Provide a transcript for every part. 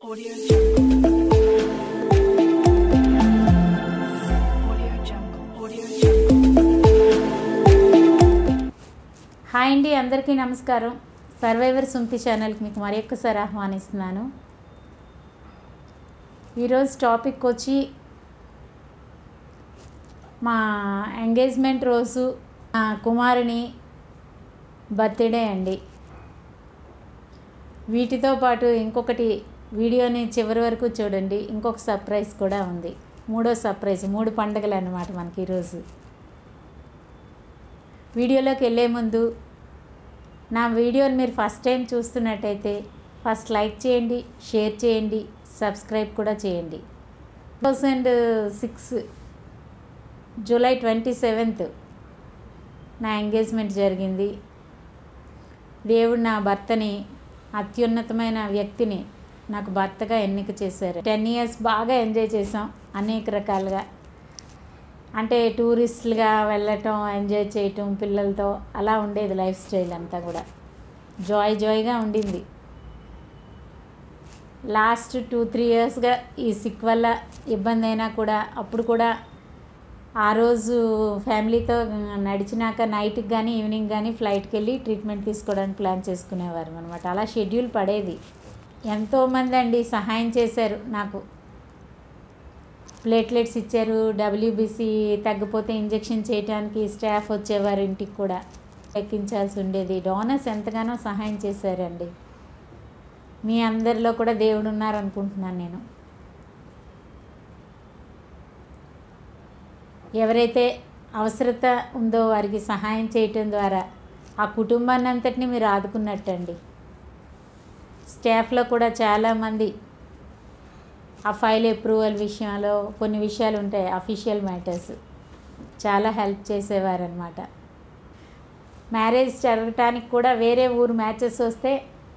Audio Jungle. Audio Jungle. Audio Jungle. Hi అండి అందరికీ నమస్కారం సర్వైవర్ సుమతి ఛానల్కి మీకు మరి ఒక్కసారి ఆహ్వానిస్తున్నాను ఈరోజు టాపిక్ వచ్చి మా ఎంగేజ్మెంట్ రోజు మా కుమారుని బర్త్డే అండి వీటితో పాటు ఇంకొకటి వీడియోని చివరి వరకు చూడండి ఇంకొక సర్ప్రైజ్ కూడా ఉంది మూడో సర్ప్రైజ్ మూడు పండుగలు అన్నమాట మనకి ఈరోజు వీడియోలోకి వెళ్ళే ముందు నా వీడియోని మీరు ఫస్ట్ టైం చూస్తున్నట్టయితే ఫస్ట్ లైక్ చేయండి షేర్ చేయండి సబ్స్క్రైబ్ కూడా చేయండి two thousand six July twenty seventh నా ఎంగేజ్మెంట్ జరిగింది దేవుడు నా భర్తని అత్యున్నతమైన వ్యక్తిని నాకు భర్తగా ఎన్నిక చేశారు టెన్ ఇయర్స్ బాగా ఎంజాయ్ చేసాం అనేక రకాలుగా అంటే టూరిస్టులుగా వెళ్ళటం ఎంజాయ్ చేయటం పిల్లలతో అలా ఉండేది లైఫ్ స్టైల్ అంతా కూడా జాయ్ జాయ్గా ఉండింది లాస్ట్ టూ త్రీ ఇయర్స్గా ఈ సిక్ వల్ల ఇబ్బంది అయినా కూడా అప్పుడు కూడా ఆ రోజు ఫ్యామిలీతో నడిచినాక నైట్కి కానీ ఈవినింగ్ కానీ ఫ్లైట్కి వెళ్ళి ట్రీట్మెంట్ తీసుకోవడానికి ప్లాన్ చేసుకునేవారు అనమాట అలా షెడ్యూల్ పడేది ఎంతోమంది అండి సహాయం చేశారు నాకు ప్లేట్లెట్స్ ఇచ్చారు డబ్ల్యూబీసీ తగ్గిపోతే ఇంజెక్షన్ చేయడానికి స్టాఫ్ వచ్చేవారు ఇంటికి కూడా ఎక్కించాల్సి ఉండేది డోనర్స్ ఎంతగానో సహాయం చేశారండి మీ అందరిలో కూడా దేవుడు ఉన్నారనుకుంటున్నాను నేను ఎవరైతే అవసరత ఉందో వారికి సహాయం చేయటం ద్వారా ఆ కుటుంబాన్ని అంతటిని మీరు ఆదుకున్నట్టండి స్టాఫ్లో కూడా చాలామంది ఆ ఫైల్ అప్రూవల్ విషయంలో కొన్ని విషయాలు ఉంటాయి అఫీషియల్ మ్యాటర్స్ చాలా హెల్ప్ చేసేవారనమాట మ్యారేజ్ జరగటానికి కూడా వేరే ఊరు మ్యాచెస్ వస్తే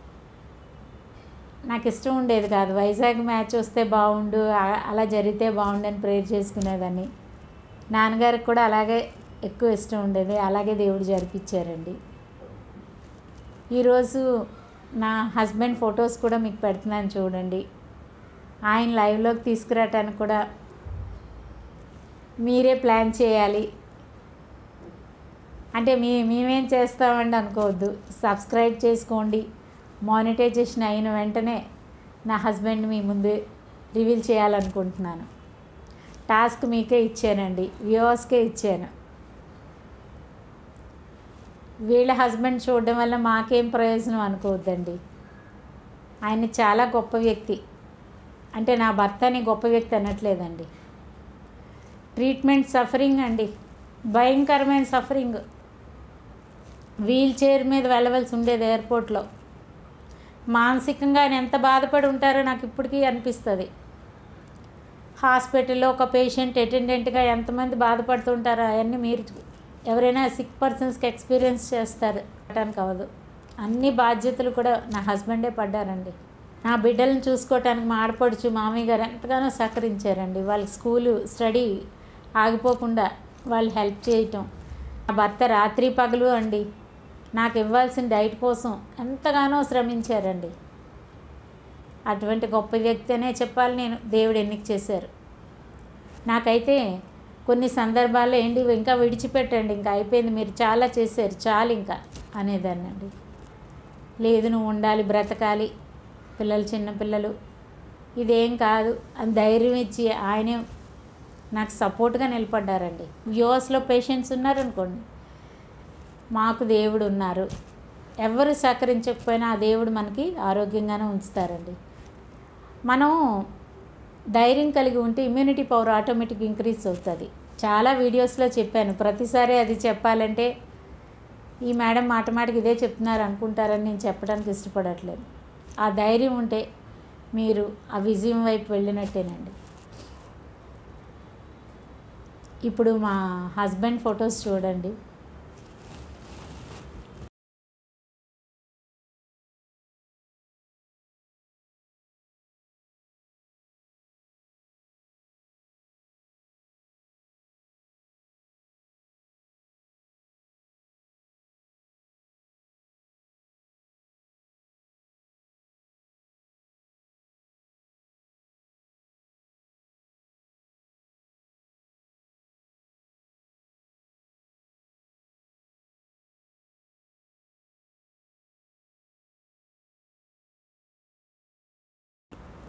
నాకు ఇష్టం ఉండేది కాదు వైజాగ్ మ్యాచ్ వస్తే బాగుండు ఆ- అలా జరిగితే బాగుండు అని ప్రేర్ చేసుకునేదాన్ని నాన్నగారికి కూడా అలాగే ఎక్కువ ఇష్టం ఉండేది అలాగే దేవుడు జరిపించారండి ఈరోజు నా హస్బెండ్ ఫొటోస్ కూడా మీకు పెడుతున్నాను చూడండి ఆయన లైవ్లోకి తీసుకురావటానికి కూడా మీరే ప్లాన్ చేయాలి అంటే మీ మేమేం చేస్తామండి అనుకోవద్దు సబ్స్క్రైబ్ చేసుకోండి మానిటైజేషన్ అయిన వెంటనే నా హస్బెండ్ మీ ముందు రివీల్ చేయాలనుకుంటున్నాను టాస్క్ మీకే ఇచ్చానండి వ్యూవర్స్కే ఇచ్చాను వీళ్ళ హస్బెండ్ చూడడం వల్ల మాకేం ప్రయోజనం అనుకోవద్దండి ఆయన చాలా గొప్ప వ్యక్తి అంటే నా భర్తని గొప్ప వ్యక్తి అనట్లేదండి ట్రీట్మెంట్ సఫరింగ్ అండి భయంకరమైన సఫరింగ్ వీల్ చైర్ మీద వెళ్ళవలసి ఉండేది ఎయిర్పోర్ట్లో మానసికంగా ఆయన ఎంత బాధపడి ఉంటారో నాకు ఇప్పటికీ అనిపిస్తుంది హాస్పిటల్లో ఒక పేషెంట్ అటెండెంట్గా ఎంతమంది బాధపడుతుంటారో అవన్నీ మీరు ఎవరైనా సిక్ పర్సన్స్కి ఎక్స్పీరియన్స్ చేస్తారు అనడానికి అవ్వదు అన్ని బాధ్యతలు కూడా నా హస్బెండే పడ్డారండి నా బిడ్డలను చూసుకోవటానికి మా ఆడపడుచు మామయ్య గారు ఎంతగానో సహకరించారండి వాళ్ళ స్కూలు స్టడీ ఆగిపోకుండా వాళ్ళు హెల్ప్ చేయటం నా భర్త రాత్రి పగలు అండి నాకు ఇవ్వాల్సిన డైట్ కోసం ఎంతగానో శ్రమించారండి అటువంటి గొప్ప వ్యక్తి అనే చెప్పాలి నేను దేవుడు ఎన్నిక చేశారు నాకైతే కొన్ని సందర్భాల్లో ఏంటి ఇంకా విడిచిపెట్టండి ఇంకా అయిపోయింది మీరు చాలా చేశారు చాలు ఇంకా అనేదాన్నండి లేదు నువ్వు ఉండాలి బ్రతకాలి పిల్లలు చిన్న పిల్లలు ఇదేం కాదు అని ధైర్యం ఇచ్చి ఆయనే నాకు సపోర్ట్గా నిలబడ్డారండి యుఎస్లో పేషెంట్స్ ఉన్నారనుకోండి మాకు దేవుడు ఉన్నారు ఎవరు సహకరించకపోయినా ఆ దేవుడు మనకి ఆరోగ్యంగానే ఉంచుతారండి మనం ధైర్యం కలిగి ఉంటే ఇమ్యూనిటీ పవర్ ఆటోమేటిక్ ఇంక్రీజ్ అవుతుంది చాలా వీడియోస్లో చెప్పాను ప్రతిసారి అది చెప్పాలంటే ఈ మేడం మాట మాటకి ఇదే చెప్తున్నారు అనుకుంటారని నేను చెప్పడానికి ఇష్టపడట్లేదు ఆ ధైర్యం ఉంటే మీరు ఆ విజయం వైపు వెళ్ళినట్టేనండి ఇప్పుడు మా హస్బెండ్ ఫొటోస్ చూడండి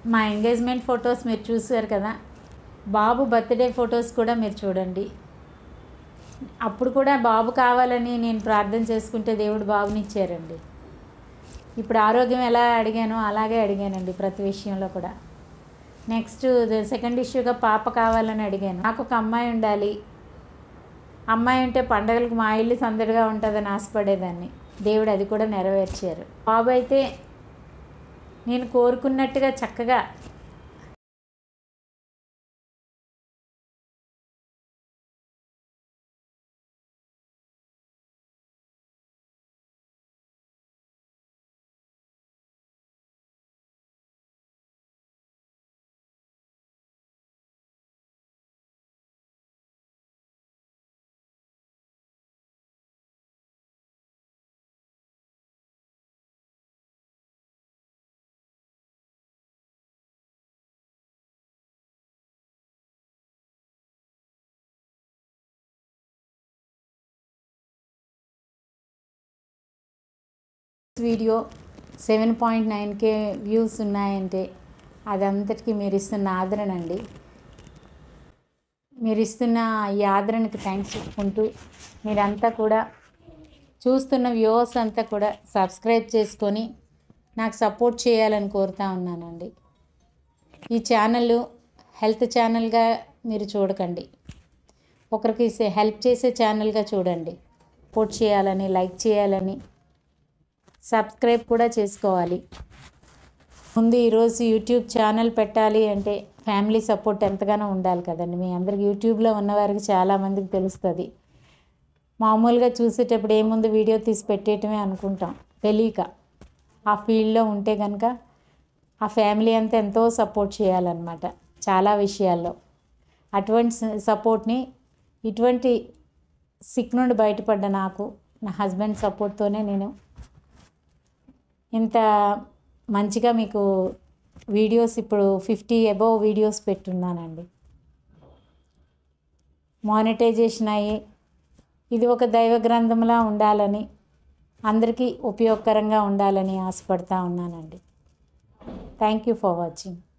మా ఎంగేజ్మెంట్ ఫొటోస్ మీరు చూసారు కదా బాబు బర్త్డే ఫొటోస్ కూడా మీరు చూడండి అప్పుడు కూడా బాబు కావాలని నేను ప్రార్థన చేసుకుంటే దేవుడు బాబునిచ్చారండి ఇప్పుడు ఆరోగ్యం ఎలా అడిగానో అలాగే అడిగానండి ప్రతి విషయంలో కూడా నెక్స్ట్ సెకండ్ ఇష్యూగా పాప కావాలని అడిగాను నాకు ఒక అమ్మాయి ఉండాలి అమ్మాయి ఉంటే పండగలకు మా ఇల్లు సందడిగా ఉంటుందని ఆశపడేదాన్ని దేవుడు అది కూడా నెరవేర్చారు బాబు అయితే నేను కోరుకున్నట్టుగా చక్కగా video seven point nine K views ఉన్నాయంటే అదంతటికీ మీరు ఇస్తున్న ఆదరణ అండి మీరు ఇస్తున్న ఈ ఆదరణకి థ్యాంక్స్ చెప్పుకుంటూ మీరంతా కూడా చూస్తున్న వ్యూవర్స్ అంతా కూడా సబ్స్క్రైబ్ చేసుకొని నాకు సపోర్ట్ చేయాలని కోరుతా ఉన్నానండి ఈ ఛానల్ హెల్త్ ఛానల్గా మీరు చూడకండి ఒకరికి హెల్ప్ చేసే ఛానల్గా చూడండి సపోర్ట్ చేయాలని లైక్ చేయాలని సబ్స్క్రైబ్ కూడా చేసుకోవాలి ముందు ఈరోజు యూట్యూబ్ ఛానల్ పెట్టాలి అంటే ఫ్యామిలీ సపోర్ట్ ఎంతగానో ఉండాలి కదండి మీ అందరికి యూట్యూబ్లో ఉన్నవారికి చాలామందికి తెలుస్తుంది మామూలుగా చూసేటప్పుడు ఏముంది వీడియో తీసి పెట్టేయటమే అనుకుంటాం తెలియక ఆ ఫీల్డ్లో ఉంటే కనుక ఆ ఫ్యామిలీ అంతా ఎంతో సపోర్ట్ చేయాలన్నమాట చాలా విషయాల్లో అటువంటి సపోర్ట్ని ఇటువంటి సిక్ నుండి బయటపడ్డ నాకు నా హస్బెండ్ సపోర్ట్తోనే నేను ఇంత మంచిగా మీకు వీడియోస్ ఇప్పుడు ఫిఫ్టీ అబవ్ వీడియోస్ పెట్టున్నానండి మానిటైజేషన్ అయ్యి ఇది ఒక దైవ గ్రంథంలా ఉండాలని అందరికీ ఉపయోగకరంగా ఉండాలని ఆశపడతా ఉన్నానండి థ్యాంక్ యూ ఫర్ వాచింగ్